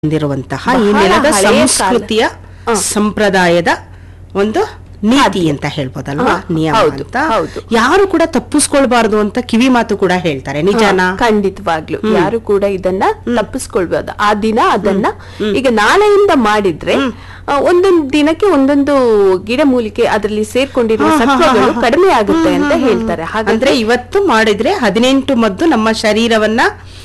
ಬಂದಿರುವಂತಹ ಈ ಬಹಳ ನೆಲದ ಹಳೆಯ ಕಾಲ. ಸಂಸ್ಕೃತಿಯ ಹ. ಸಂಪ್ರದಾಯದ ಒಂದು ನೀತಿ ಅಂತ ಹೇಳ್ಬೋದಲ್ವಾ ಹ, ನಿಯಮ ಹೌದು, ಅಂತ ಹೌದು. ಯಾರು ಕೂಡ ತಪ್ಪಿಸ್ಕೊಳ್ಬಾರ್ದು ಅಂತ ಕಿವಿ ಮಾತು ಕೂಡ ಹೇಳ್ತಾರೆ ನಿಜಾನಾ ಹಾ, ಖಂಡಿತವಾಗ್ಲು ಯಾರು ಕೂಡ ಇದನ್ನ ತಪ್ಪಿಸ್ಕೊಳ್ಬೋದು ಆ ದಿನ ಅದನ್ನ ಈಗ ನಾಳೆಯಿಂದ ಮಾಡಿದ್ರೆ ಆ, ಒಂದೊಂದು ದಿನಕ್ಕೆ ಒಂದೊಂದು ಗಿಡಮೂಲಿಕೆ ಅದರಲ್ಲಿ ಸೇರ್ಕೊಂಡಿರುವ ಹಾ, ಹಾ, ಹಾ, ಸತ್ವಗಳು ಹಾ. ಕಡಿಮೆ ಆಗುತ್ತೆ ಅಂತ ಹೇಳ್ತಾರೆ ಹಾಗಂದ್ರೆ ಅಂದ್ರೆ ಇವತ್ತು ಮಾಡಿದ್ರೆ ಹದಿನೆಂಟು ಮದ್ದು ನಮ್ಮ ಶರೀರವನ್ನ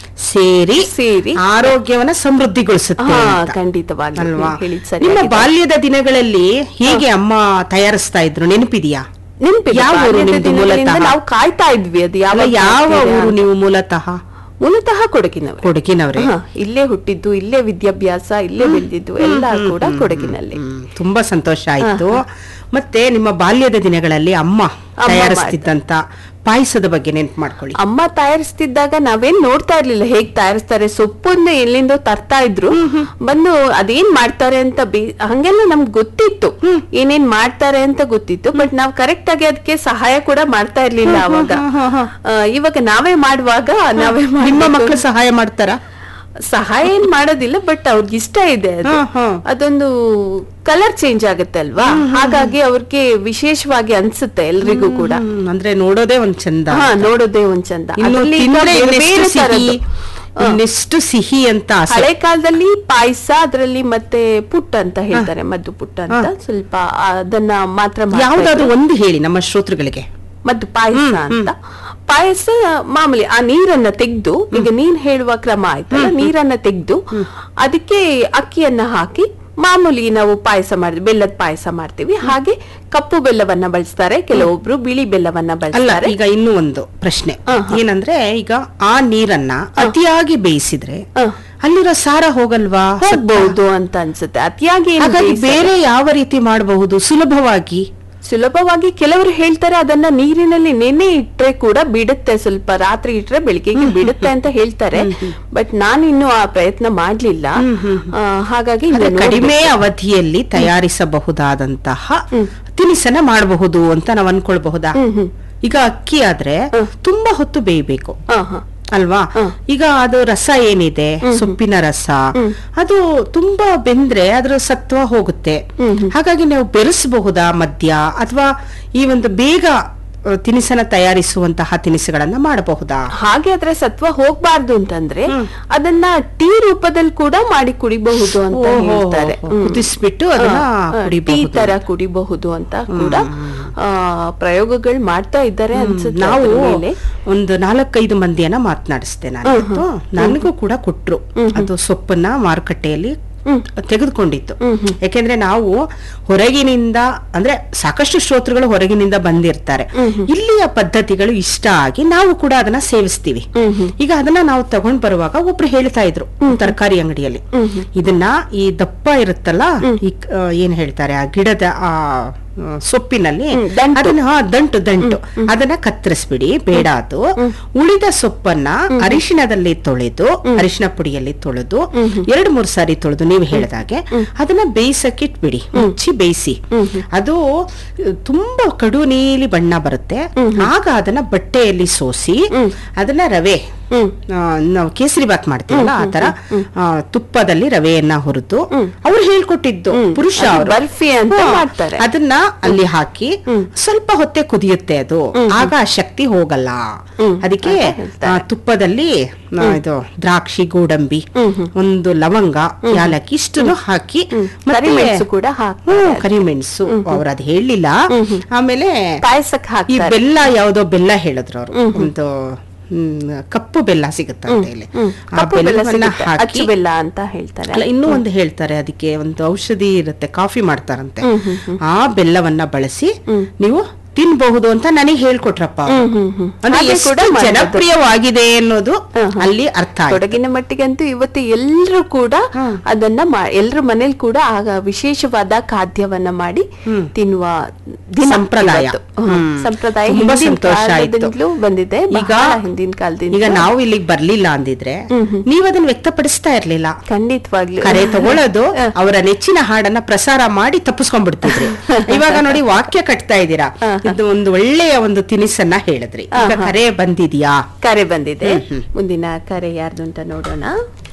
ಸೇರಿ ಸೇರಿ ಆರೋಗ್ಯವನ್ನ ಸಮೃದ್ಧಿಗೊಳಿಸುತ್ತೆ ಹಾ ಅಂತ. ಖಂಡಿತವಾಗ್ಲು ಅಲ್ವಾ ನೀವು ಹೇಳಿದ್ ನಿಮ್ಮ ಸರಿಯಾಗಿದೆ. ಬಾಲ್ಯದ ದಿನಗಳಲ್ಲಿ ಹೇಗೆ ಅಮ್ಮ ತಯಾರಿಸ್ತಾ ಇದ್ರು ನೆನಪಿದೆಯಾ ನೆನ್ಪಿದೆ, ಯಾವ ಊರು ಬಾಲ್ಯದ ನಿಮ್ದು ದಿನಗಳಿಂದ ಮೂಲತಃ? ನಾವು ಕಾಯ್ತಾ ಇದ್ವಿ ಅದು ಅಲ್ಲ, ಯಾವಾಗ ಯಾವ ಆಗ್ತಿದೆ ಊರು ಅಂತ. ನೀವು ಮೂಲತಃ ಮೂಲತಃ ಕೊಡಗಿನವರು ಕೊಡಗಿನವ್ರೆ ಹಾ, ಇಲ್ಲೇ ಹುಟ್ಟಿದ್ದು ಇಲ್ಲೇ ವಿದ್ಯಾಭ್ಯಾಸ ಇಲ್ಲೇ ಬೆಳೆದಿದ್ದು ಎಲ್ಲ ಕೂಡ ಕೊಡಗಿನಲ್ಲಿ ಹ್ಮ್, ತುಂಬಾ ಸಂತೋಷ ಆಯ್ತು ಮತ್ತೆ ನಿಮ್ಮ ಬಾಲ್ಯದ ದಿನಗಳಲ್ಲಿ ಅಮ್ಮ ಅಮ್ಮ ತಯಾರಿಸ್ತಿದ್ದಂತ ಪಾಯಸದ ಬಗ್ಗೆ ನೆನ್ಪು ಮಾಡ್ಕೊಳ್ಳಿ ಅಮ್ಮ ತಯಾರಿಸ್ತಿದ್ದಾಗ ನಾವೇನ್ ನೋಡ್ತಾ ಇರ್ಲಿಲ್ಲ ಹೇಗ್ ತಯಾರಿಸ್ತಾರೆ ಸೊಪ್ಪನ್ನ ಎಲ್ಲಿಂದೋ ತರ್ತಾ ಇದ್ರು ಬಂದು ಅದೇನ್ ಮಾಡ್ತಾರೆ ಅಂತ ಬೇ- ಹಂಗೆಲ್ಲ ನಮ್ಗೆ ಗೊತ್ತಿತ್ತು ಏನೇನ್ ಮಾಡ್ತಾರೆ ಅಂತ ಗೊತ್ತಿತ್ತು ಬಟ್ ನಾವ್ ಕರೆಕ್ಟ್ ಆಗಿ ಅದಕ್ಕೆ ಸಹಾಯ ಕೂಡ ಮಾಡ್ತಾ ಇರ್ಲಿಲ್ಲ ಅವಾಗ ಆ, ಇವಾಗ ನಾವೇ ಮಾಡುವಾಗ ನಾವೇ ನಿಮ್ಮ ಮಾಡ್ಬೇಕು. ಮಕ್ಕಳು ಸಹಾಯ ಮಾಡ್ತಾರ ಸಹಾಯ ಏನ್ ಮಾಡೋದಿಲ್ಲ ಬಟ್ ಅವ್ರಿಗೆ ಇಷ್ಟ ಇದೆ ಅದು ಹ್ಮ್, ಹ್ಮ್. ಅದೊಂದು ಕಲರ್ ಚೇಂಜ್ ಆಗುತ್ತೆ ಅಲ್ವಾ ಹಾಗಾಗಿ ಅವ್ರಿಗೆ ವಿಶೇಷವಾಗಿ ಅನ್ಸುತ್ತೆ ಎಲ್ರಿಗೂ ಕೂಡ ಅಂದ್ರೆ ನೋಡೋದೇ ಒಂದ್ ಚಂದ ಹಾ ನೋಡೋದೇ ಒಂದ್ ಚಂದ ಇನ್ನು ಅದ್ರಲ್ಲಿ ಈಗ ತಿಂದ್ರೆ ಬೇರೆ ಇನ್ನೆಷ್ಟು ಬೇರೆ ಸಿಹಿ ಥರದ್ದು. ಇನ್ನೆಷ್ಟು ಸಿಹಿ ಅಂತ ಆಸೆ ಹಳೆ ಕಾಲದಲ್ಲಿ ಪಾಯಸ ಅದ್ರಲ್ಲಿ ಮತ್ತೆ ಪುಟ್ ಅಂತ ಹೇಳ್ತಾರೆ ಮದ್ದು ಪುಟ್ ಅಂತ ಸ್ವಲ್ಪ ಅದನ್ನ ಮಾತ್ರ ಮಾಡ್ತಾ ಯಾವ್ದಾದ್ರು ಇದ್ರು. ಒಂದು ಹೇಳಿ ನಮ್ಮ ಶ್ರೋತೃಗಳಿಗೆ ಮದ್ದು ಪಾಯಸ ಅಂತ ಪಾಯಸ ಮಾಮೂಲಿ ಆ ನೀರನ್ನ ತೆಗೆದು ಈಗ ನೀನ್ ಹೇಳುವ ಕ್ರಮ ಆಯ್ತಲ್ಲ ನೀರನ್ನ ತೆಗೆದು ಅದಕ್ಕೆ ಅಕ್ಕಿಯನ್ನ ಹಾಕಿ ಮಾಮೂಲಿ ನಾವು ಪಾಯಸ ಮಾಡ್ತೀವಿ ಬೆಲ್ಲದ ಪಾಯಸ ಮಾಡ್ತೀವಿ ಹಾಗೆ ಕಪ್ಪು ಬೆಲ್ಲವನ್ನ ಬಳಸ್ತಾರೆ ಕೆಲವೊಬ್ರು ಬಿಳಿ ಬೆಲ್ಲವನ್ನ ಅಲ್ಲ ಬಳಸ್ತಾರೆ ಈಗ ಇನ್ನೂ ಒಂದು ಪ್ರಶ್ನೆ ಹಾ, ಹಾ. ಏನಂದ್ರೆ ಈಗ ಆ ನೀರನ್ನ ಅತಿಯಾಗಿ ಬೇಯಿಸಿದ್ರೆ ಹಾ. ಅಲ್ಲಿರೋ ಸಾರ ಹೋಗಲ್ವಾ ಹೋಗ್ಬಹುದು ಅಂತ ಅನ್ಸುತ್ತೆ ಅತಿಯಾಗಿ ಏನು ಹಾಗಾಗಿ ಬೇಯಿಸಲ್ಲ. ಬೇರೆ ಯಾವ ರೀತಿ ಮಾಡಬಹುದು ಸುಲಭವಾಗಿ ಸುಲಭವಾಗಿ ಕೆಲವರು ಹೇಳ್ತಾರೆ ಅದನ್ನ ನೀರಿನಲ್ಲಿ ನೆನೆ ಇಟ್ರೆ ಕೂಡ ಬಿಡುತ್ತೆ ಸ್ವಲ್ಪ ರಾತ್ರಿ ಇಟ್ರೆ ಬೆಳಿಗ್ಗೆಗೆ ಬಿಡುತ್ತೆ ಅಂತ ಹೇಳ್ತಾರೆ ಬಟ್ ನಾನು ಇನ್ನು ಆ ಪ್ರಯತ್ನ ಮಾಡ್ಲಿಲ್ಲ ಆ, ಹಾಗಾಗಿ ಅಂದ್ರೆ ಇದನ್ನ ಕಡಿಮೆ ಅವಧಿಯಲ್ಲಿ ತಯಾರಿಸಬಹುದಾದಂತಹ ತಿನಿಸನ್ನ ಮಾಡಬಹುದು ಅಂತ ನಾವು ಅನ್ಕೊಳ್ಬಹುದಾ ಈಗ ಅಕ್ಕಿ ಆದ್ರೆ ತುಂಬಾ ಹೊತ್ತು ಬೇಯಬೇಕು ಹಾ, ಹಾ. ಅಲ್ವಾ ಈಗ ಅದು ರಸ ಏನಿದೆ ಸೊಪ್ಪಿನ ರಸ ಅದು ತುಂಬಾ ಬೆಂದ್ರೆ ಅದ್ರ ಸತ್ವ ಹೋಗುತ್ತೆ ಹಾಗಾಗಿ ನಾವು ಬೆರೆಸಬಹುದಾ ಮದ್ಯ ಅಥವಾ ಈ ಒಂದು ಬೇಗ ಆ, ತಿನಿಸನ್ನ ತಯಾರಿಸುವಂತಹ ತಿನಿಸುಗಳನ್ನ ಮಾಡಬಹುದಾ ಹಾಗೆ ಆದ್ರೆ ಸತ್ವ ಹೋಗ್ಬಾರ್ದು ಅಂತಂದ್ರೆ ಅದನ್ನ ಟೀ ರೂಪದಲ್ಲಿ ಕೂಡ ಮಾಡಿ ಕುಡಿಬಹುದು ಅಂತ ಓಹೋ, ಹೇಳ್ತಾರೆ ಹ್ಮ್. ಕುದಿಸ್ಬಿಟ್ಟು ಅದನ್ನ ಆ, ಆ, ಟೀ ಕುಡಿಬಹುದು. ತರ ಕುಡಿಬಹುದು ಅಂತ ಕೂಡ ಆ, ಪ್ರಯೋಗಗಳು ಮಾಡ್ತಾ ಇದ್ದಾರೆ ಅನ್ಸುತ್ತೆ ನಾವು ಅದ್ರ ಮೇಲೆ. ಒಂದು ನಾಲ್ಕೈದು ಮಂದಿಯನ್ನ ಮಾತನಾಡಿಸ್ದೆ ನಾನು ಇವತ್ತು. ನನಗೂ ಕೂಡ ಕೊಟ್ರು ಅದು ಸೊಪ್ಪನ್ನ ಮಾರುಕಟ್ಟೆಯಲ್ಲಿ ತೆಗೆದುಕೊಂಡಿತ್ತು ಯಾಕೆಂದ್ರೆ ನಾವು ಹೊರಗಿನಿಂದ ಅಂದ್ರೆ ಸಾಕಷ್ಟು ಶ್ರೋತೃಗಳು ಹೊರಗಿನಿಂದ ಬಂದಿರ್ತಾರೆ ಇಲ್ಲಿಯ ಪದ್ಧತಿಗಳು ಇಷ್ಟ ಆಗಿ ನಾವು ಕೂಡ ಅದನ್ನ ಸೇವಿಸ್ತೀವಿ ಈಗ ಅದನ್ನ ನಾವು ತಗೊಂಡ್ ಬರುವಾಗ ಒಬ್ರು ಹೇಳ್ತಾ ಇದ್ರು ತರಕಾರಿ ಅಂಗಡಿಯಲ್ಲಿ ಇದನ್ನ ಈ ದಪ್ಪ ಇರುತ್ತಲ್ಲ ಈ ಕ- ಆ, ಏನ್ ಹೇಳ್ತಾರೆ ಆ ಗಿಡದ ಆ ಆ, ಸೊಪ್ಪಿನಲ್ಲಿ ಹ್ಮ್, ದಂಟು. ಅದನ್ನ ಹಾ, ದಂಟು ದಂಟು ಅದನ್ನ ಕತ್ತರಿಸ್ಬಿಡಿ ಬೇಡ ಅದು ಉಳಿದ ಸೊಪ್ಪನ್ನ ಅರಿಶಿಣದಲ್ಲಿ ತೊಳೆದು ಅರಿಶಿಣ ಪುಡಿಯಲ್ಲಿ ತೊಳೆದು ಎರಡು ಮೂರು ಸಾರಿ ತೊಳೆದು ನೀವು ಹೇಳಿದಾಗೆ ಅದನ್ನ ಬೇಯಿಸಕ್ಕೆ ಇಟ್ಬಿಡಿ ಮುಚ್ಚಿ ಬೇಯಿಸಿ ಅದು ಅಹ್, ತುಂಬಾ ಕಡು ನೀಲಿ ಬಣ್ಣ ಬರುತ್ತೆ ಆಗ ಅದನ್ನ ಬಟ್ಟೆಯಲ್ಲಿ ಸೋಸಿ ಅದನ್ನ ರವೆ ಆ, ನಾವು ಕೇಸರಿ ಬಾತ್ ಮಾಡ್ತೀವಲ್ಲ ಆ ತರ ಆ, ತುಪ್ಪದಲ್ಲಿ ರವೆಯನ್ನ ಹುರಿದು ಅವ್ರು ಹೇಳ್ಕೊಟ್ಟಿದ್ದು ಪುರುಷ ಅದು ಅವರು ಬರ್ಫಿ ಅಂತ ಹಾ, ಮಾಡ್ತಾರೆ. ಅದನ್ನ ಅಲ್ಲಿ ಹಾಕಿ ಸ್ವಲ್ಪ ಹೊತ್ತೆ ಕುದಿಯುತ್ತೆ ಅದು ಆಗ ಆ ಶಕ್ತಿ ಹೋಗಲ್ಲ ಅದಕ್ಕೆ ಆ, ತುಪ್ಪದಲ್ಲಿ ಆ, ಇದು ದ್ರಾಕ್ಷಿ ಗೋಡಂಬಿ ಒಂದು ಲವಂಗ ಯಾಲಕ್ಕಿ ಇಷ್ಟನ್ನು ಹಾಕಿ ಮತ್ತೆ ಕರಿಮೆಣಸು ಕೂಡ ಹಾಕ್ತಾರೆ ಹ್ಮ್, ಕರಿಮೆಣಸು ಅವ್ರು ಅದ್ ಹೇಳಿಲ್ಲ ಆಮೇಲೆ ಪಾಯಸಕ್ಕೆ ಈ ಹಾಕ್ತಾರೆ ಬೆಲ್ಲ ಯಾವ್ದೋ ಬೆಲ್ಲ ಹೇಳಿದ್ರು ಅವರು ಒಂದು ಹ್ಮ್, ಕಪ್ಪು ಬೆಲ್ಲ ಸಿಗುತ್ತಂತೆ ಇಲ್ಲಿ ಆ ಕಪ್ಪು ಬೆಲ್ಲ ಬೆಲ್ಲವನ್ನ ಸಿಗುತ್ತೆ, ಹಾಕಿ ಅಚ್ಚು ಬೆಲ್ಲ ಅಂತ ಹೇಳ್ತಾರೆ ಅಲ್ಲ ಇನ್ನೂ ಒಂದು ಹೇಳ್ತಾರೆ ಅದಕ್ಕೆ ಒಂದು ಔಷಧಿ ಇರುತ್ತೆ ಕಾಫಿ ಮಾಡ್ತಾರಂತೆ ಆ ಬೆಲ್ಲವನ್ನ ಬಳಸಿ ನೀವು ತಿನ್ಬಹುದು ಅಂತ ನನಗೆ ಹೇಳ್ಕೊಟ್ರಪ್ಪ ಅವ್ರು. ಹ್ಮ್, ಹ್ಮ್. ಅಂದ್ರೆ ಹಾಗೆ ಎಷ್ಟು ಕೂಡ ಮಾಡೋದು. ಜನಪ್ರಿಯವಾಗಿದೆ ಅನ್ನೋದು ಅಲ್ಲಿ ಅರ್ಥ ಆಯ್ತು. ಕೊಡಗಿನ ಮಟ್ಟಿಗಂತೂ ಇವತ್ತು ಎಲ್ಲರೂ ಕೂಡ ಅದನ್ನ ಮಾ- ಎಲ್ರ ಮನೇಲಿ ಕೂಡ ಆಗ ವಿಶೇಷವಾದ ಖಾದ್ಯವನ್ನ ಮಾಡಿ ತಿನ್ನುವ ದಿನ ಸಂಪ್ರದಾಯ ಇವತ್ತು. ಹ್ಮ್. ಹ್ಮ್. ಸಂಪ್ರದಾಯ ತುಂಬಾ ಹಿಂದಿನ ಸಂತೋಷ ಆಯ್ತು ಕಾಲದಿಂದಲೂ ಬಂದಿದೆ ಈಗ ಬಹಳ ಹಿಂದಿನ ಕಾಲದಿಂದ ಈಗ ನಾವು ಇಲ್ಲಿಗೆ ಬರ್ಲಿಲ್ಲ ಅಂದಿದ್ರೆ ನೀವು ಅದನ್ನ ವ್ಯಕ್ತಪಡಿಸ್ತಾ ಇರ್ಲಿಲ್ಲ ಖಂಡಿತವಾಗ್ಲೂ ಕರೆ ತಗೊಳ್ಳೋದು ಅವರ ನೆಚ್ಚಿನ ಹಾಡನ್ನ ಪ್ರಸಾರ ಮಾಡಿ ತಪ್ಪಿಸ್ಕೊಂಡ್ಬಿಡ್ತಿದ್ರಿ ಇವಾಗ ನೋಡಿ ವಾಕ್ಯ ಕಟ್ತಾ ಇದ್ದೀರಾ ಇದು ಒಂದು ಒಳ್ಳೆಯ ಒಂದು ತಿನಿಸನ್ನ ಹೇಳಿದ್ರಿ ಈಗ ಕರೆ ಬಂದಿದ್ಯಾ ಕರೆ ಬಂದಿದೆ ಮುಂದಿನ ಕರೆ ಯಾರ್ದು ಅಂತ ನೋಡೋಣ